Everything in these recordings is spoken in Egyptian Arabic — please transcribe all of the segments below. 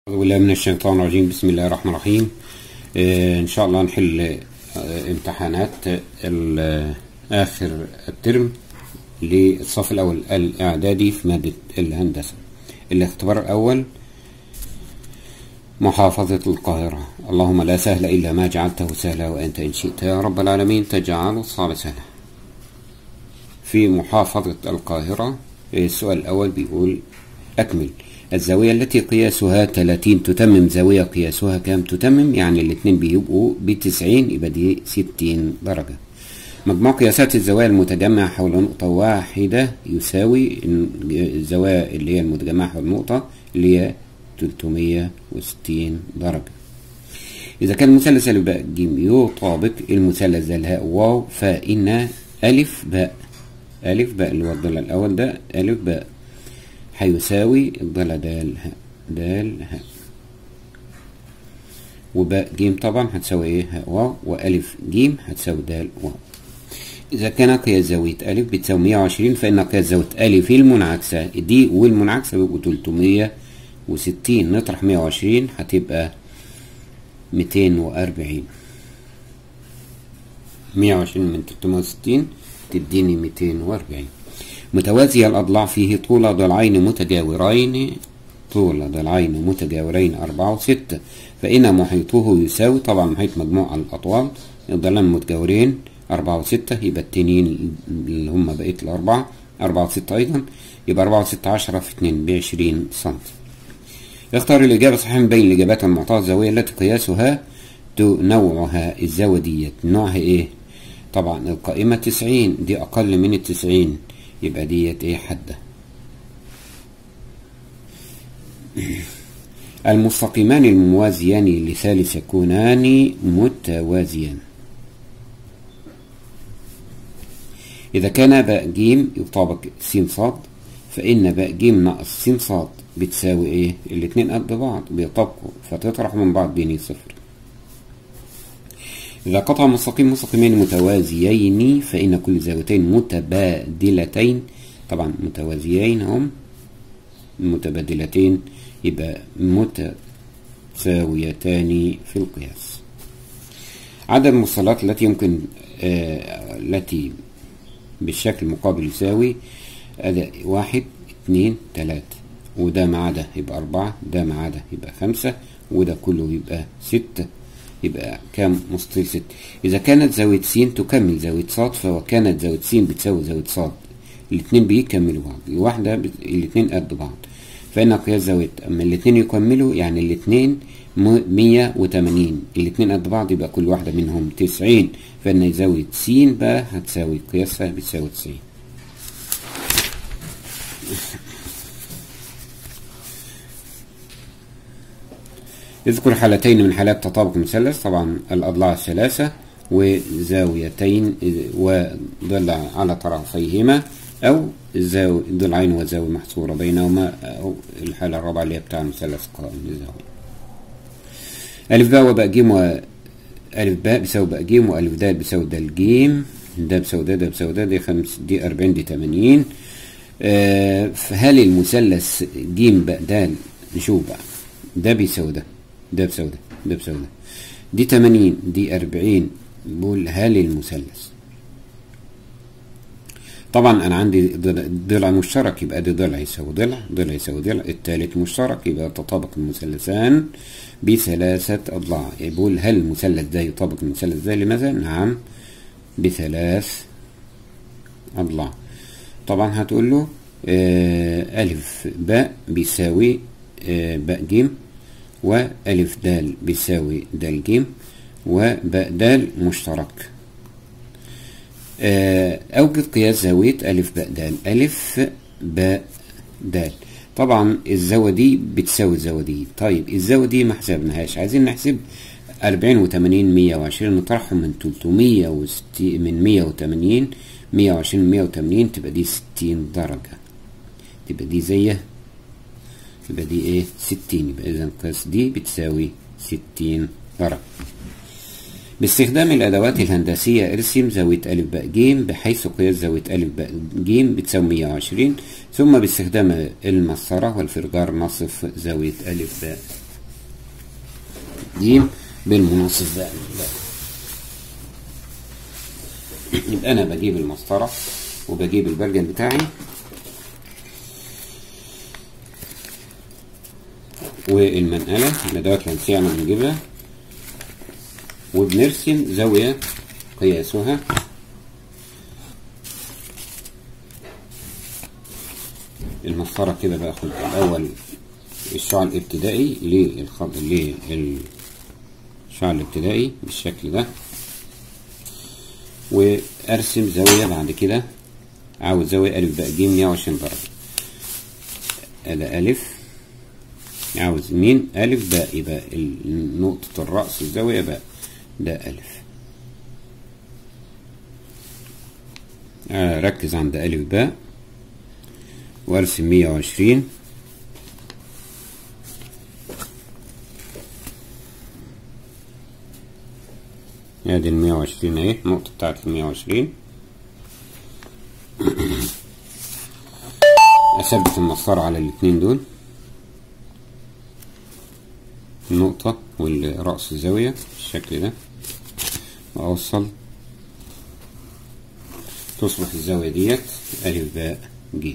أعوذ بالله من الشيطان الرجيم بسم الله الرحمن الرحيم آه إن شاء الله نحل آه امتحانات ال- آخر الترم للصف الأول الإعدادي في مادة الهندسة الاختبار الأول محافظة القاهرة اللهم لا سهل إلا ما جعلته سهلا وأنت إن شئت يا رب العالمين تجعل الصعب سهلا في محافظة القاهرة السؤال الأول بيقول أكمل الزاوية التي قياسها 30 تتمم زاوية قياسها كام تتمم يعني الاتنين بيبقوا بتسعين يبقى دي 60 درجة مجموع قياسات الزوايا المتجمعة حول نقطة واحدة يساوي الزوايا اللي هي المتجمعة حول نقطة اللي هي 360 درجة إذا كان المثلث ألف باء ج يطابق المثلث ذا الهاء واو فإن ألف باء ألف باء اللي هو الضلع الأول ده ألف باء هيساوي الضلع دال هاء دال هاء وباء ج طبعا هتساوي ايه هاء واو وألف ج هتساوي دال واو إذا كان قياس زاوية ألف بتساوي 120 فإن قياس زاوية ألف المنعكسة دي والمنعكسة بيبقوا 360 نطرح 120 هتبقى 240 120 من 360 تديني 240 متوازي الأضلاع فيه طول ضلعين متجاورين طول ضلعين متجاورين أربعة وستة فإن محيطه يساوي طبعا محيط مجموع الأطوال الضلعين متجاورين أربعة وستة يبقى التنين اللي هم بقية الأربعة أربعة وستة أيضا يبقى أربعة وستة عشرة في اتنين بعشرين سنتي اختار الإجابة الصحيحة من بين الإجابات المعطاة الزاوية التي قياسها نوعها الزاوية ديت نوعها إيه؟ طبعا القائمة تسعين دي أقل من التسعين يبقى ديت إيه حدة المستقيمان الموازيان لثالث يكونان متوازيان إذا كان باء ج يطابق س ص فإن باء ج ناقص س ص بتساوي إيه؟ الاتنين قد بعض بيطابقوا فتطرح من بعض بين صفر إذا قطع مستقيم مستقيمين متوازيين فإن كل زاويتين متبادلتين طبعا متوازيين هم متبادلتين يبقى متساويتان في القياس عدد المفصلات التي يمكن آه التي بالشكل المقابل يساوي أداء واحد اتنين تلاتة وده مع ده يبقى أربعة ده مع ده يبقى خمسة وده كله يبقى ستة يبقى كام مستطيل ستة إذا كانت زاوية س تكمل زاوية ص فهو كانت زاوية س بتساوي زاوية ص الاتنين بيكملوا بعض الواحدة بت... الاتنين قد بعض فإن قياس زاوية أما الاتنين يكملوا يعني الاتنين مية وتمانين الاتنين قد بعض يبقى كل واحدة منهم تسعين فإن زاوية س بقى هتساوي قياسها بتساوي تسعين اذكر حالتين من حالات تطابق المثلث طبعا الأضلاع الثلاثة وزاويتين وضلع على طرفيهما أو زاوية ضلعين وزاوية محصورة بينهما أو الحالة الرابعة اللي هي بتاع المثلث قائم الزاوية ألف باء وباء جيم وألف باء بيساوي باء جيم وألف دال بيساوي دال جيم ده بيساوي ده ده بيساوي ده دي خمس دي أربعين دي تمانين آه فهل المثلث جيم باء دال نشوف بقى ده بيساوي ده ده بيساوي ده ده بيساوي ده دي تمانين دي أربعين بقول هل المثلث طبعا انا عندي ضلع مشترك يبقى دي ضلع يساوي ضلع ضلع يساوي ضلع الثالث مشترك يبقى تطابق المثلثان بثلاثة أضلاع يقول هل المثلث ده يطابق المثلث ده لماذا؟ نعم بثلاث أضلاع طبعا هتقول له آه ألف باء بيساوي آه باء جيم وألف دال بيساوي دال جيم وباء دال مشترك أوجد قياس زاوية ألف باء دال ألف باء دال طبعا الزاوية دي بتساوي الزاوية دي طيب الزاوية دي ما حسبناهاش عايزين نحسب أربعين وتمانين مية وعشرين نطرحهم من تلتمية وستين من مية وتمانين مية وعشرين مية وتمانين تبقى دي ستين درجة تبقى دي زيها يبقى دي ايه ستين يبقى إذا قياس دي بتساوي ستين درجة باستخدام الأدوات الهندسية ارسم زاوية ألف باء ج بحيث قياس زاوية ألف باء ج بتساوي 120 ثم باستخدام المسطرة والفرجار نصف زاوية ألف باء ج بالمناصف باء باء يبقى أنا بجيب المسطرة وبجيب البرجل بتاعي والمنقلة الأدوات الهندسية أنا بنجيبها وبنرسم زاوية قياسها المسطرة كده باخد الأول الشعر الابتدائي للخط للشعر الابتدائي بالشكل ده وارسم زاوية بعد كده عاوز زاوية ألف باء ج 120 درجة أدا ألف عاوز مين ألف باء يبقى نقطة الرأس الزاوية باء ده ألف ركز عند ألف باء وارسم مية وعشرين ادي المية وعشرين اهي النقطة بتاعت المية وعشرين اثبت المسطرة على الاتنين دول النقطة والرأس الزاوية بالشكل ده وأوصل تصبح الزاوية ديت ألف باء ج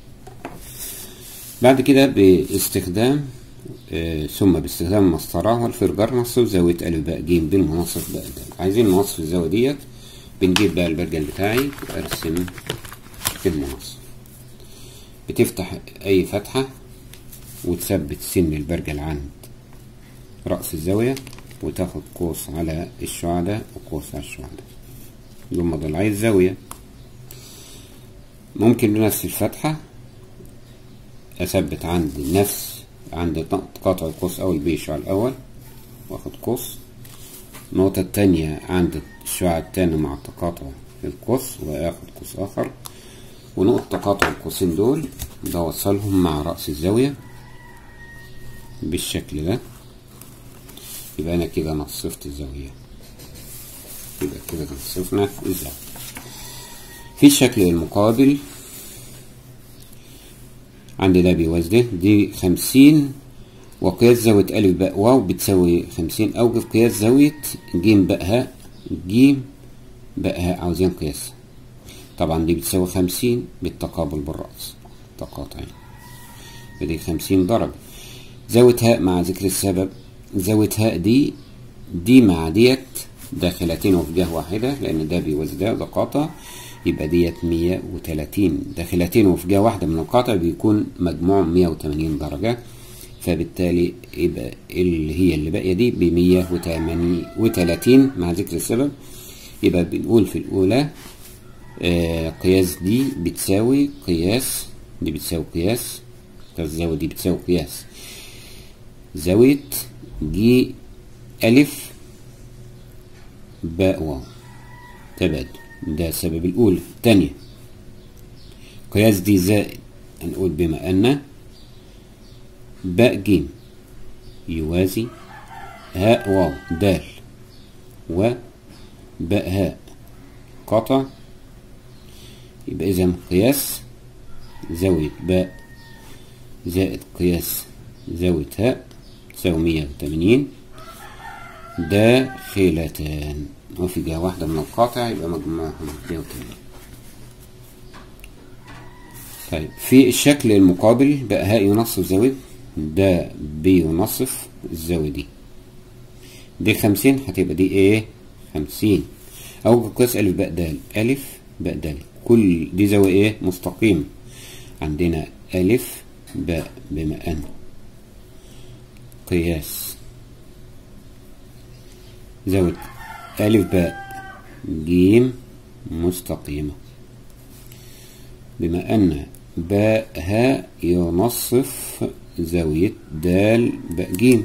بعد كده باستخدام آه ثم باستخدام المسطرة والفرجار نصب زاوية ألف باء ج بالمناصف باء د عايزين نوصف الزاوية ديت بنجيب بقى البرجل بتاعي وأرسم المناصف بتفتح أي فتحة وتثبت سن البرجل عند رأس الزاوية وتاخد قوس على الشعاع ده وقوس على الشعاع ده دول ضلعي الزاوية ممكن بنفس الفتحة أثبت عند نفس عند قطع القوس أو البيشع الأول واخد قوس النقطة التانية عند الشعاع التاني مع تقاطع القوس وآخد قوس آخر ونقطة تقاطع القوسين دول بوصلهم مع رأس الزاوية بالشكل ده يبقى أنا كده نصفت الزاوية يبقى كده نصفنا الزاوية في الشكل المقابل عندي ده بيوازي ده دي خمسين وقياس زاوية ألف باء واو بتساوي خمسين أوجد قياس زاوية جيم باء هاء جيم باء هاء عاوزين قياس طبعا دي بتساوي خمسين بالتقابل بالرأس تقاطعين دي خمسين درجة زاوية هاء مع ذكر السبب زاوية هاء دي دي مع ديت داخلتين وفي جهة واحدة لأن ده بيوازي ده ده قاطع يبقى ديت مية وتلاتين داخلتين وفي جهة واحدة من القاطع بيكون مجموع مية وتمانين درجة فبالتالي يبقى اللي هي اللي باقية دي بمية وتلاتين مع ذكر السبب يبقى بنقول في الأولى آه قياس دي بتساوي قياس دي بتساوي قياس الزاوية دي بتساوي قياس زاوية جي ألف باء واو تبادل ده السبب الأولى تانية قياس دي زائد هنقول بما أن باء جيم يوازي هاء واو دال و باء هاء قطع يبقى إذا قياس زاوية باء زائد قياس زاوية هاء تساوي مية وتمانين داخلتان وفي جهة واحدة من القاطع يبقى مجموعهم مية وتمانين طيب في الشكل المقابل بقى هاء ينصف زاوية ده بينصف الزاوية دي دي خمسين هتبقى دي ايه خمسين أوجد قياس ألف باء دال ألف باء دال كل دي زاوية ايه مستقيم عندنا ألف باء بما أن قياس زاوية ألف باء جيم مستقيمة بما أن باء هاء ينصف زاوية دال باء جيم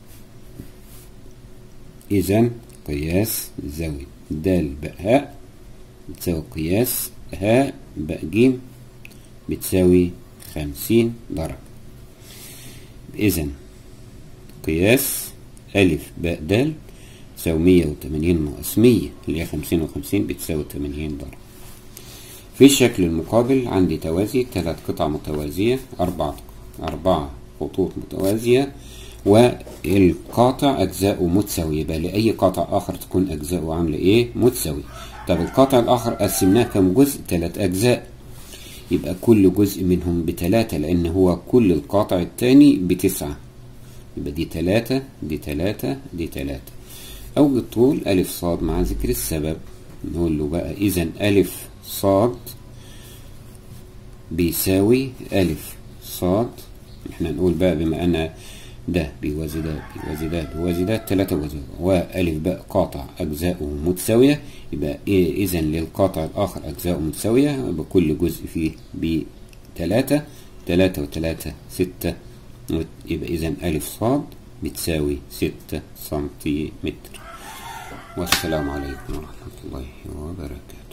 إذا قياس زاوية دال باء هاء بتساوي قياس هاء باء جيم بتساوي خمسين درجة إذا قياس ألف باء دال تساوي مية وتمانين ناقص مية اللي هي خمسين وخمسين بتساوي تمانين درجة في الشكل المقابل عندي توازي ثلاث قطع متوازية أربع أربع خطوط متوازية والقاطع أجزاؤه متساوية يبقى لأي قاطع آخر تكون أجزاؤه عاملة إيه متساوية طب القاطع الآخر قسمناه كم جزء تلات أجزاء يبقى كل جزء منهم بتلاتة لأن هو كل القاطع التاني بتسعة يبقى دي تلاتة دي تلاتة دي تلاتة أوجد طول ألف صاد مع ذكر السبب نقول له بقى إذا ألف صاد بيساوي ألف صاد احنا نقول بقى بما أن ده بيوازي ده بيوازي ده بيوازي ده تلاتة بيوازي وألف باء قاطع أجزاؤه متساوية يبقى إيه إذا للقاطع الآخر أجزاؤه متساوية يبقى كل جزء فيه بتلاتة تلاتة وتلاتة ستة يبقى إذا ألف صاد بتساوي ستة سنتيمتر والسلام عليكم ورحمة الله وبركاته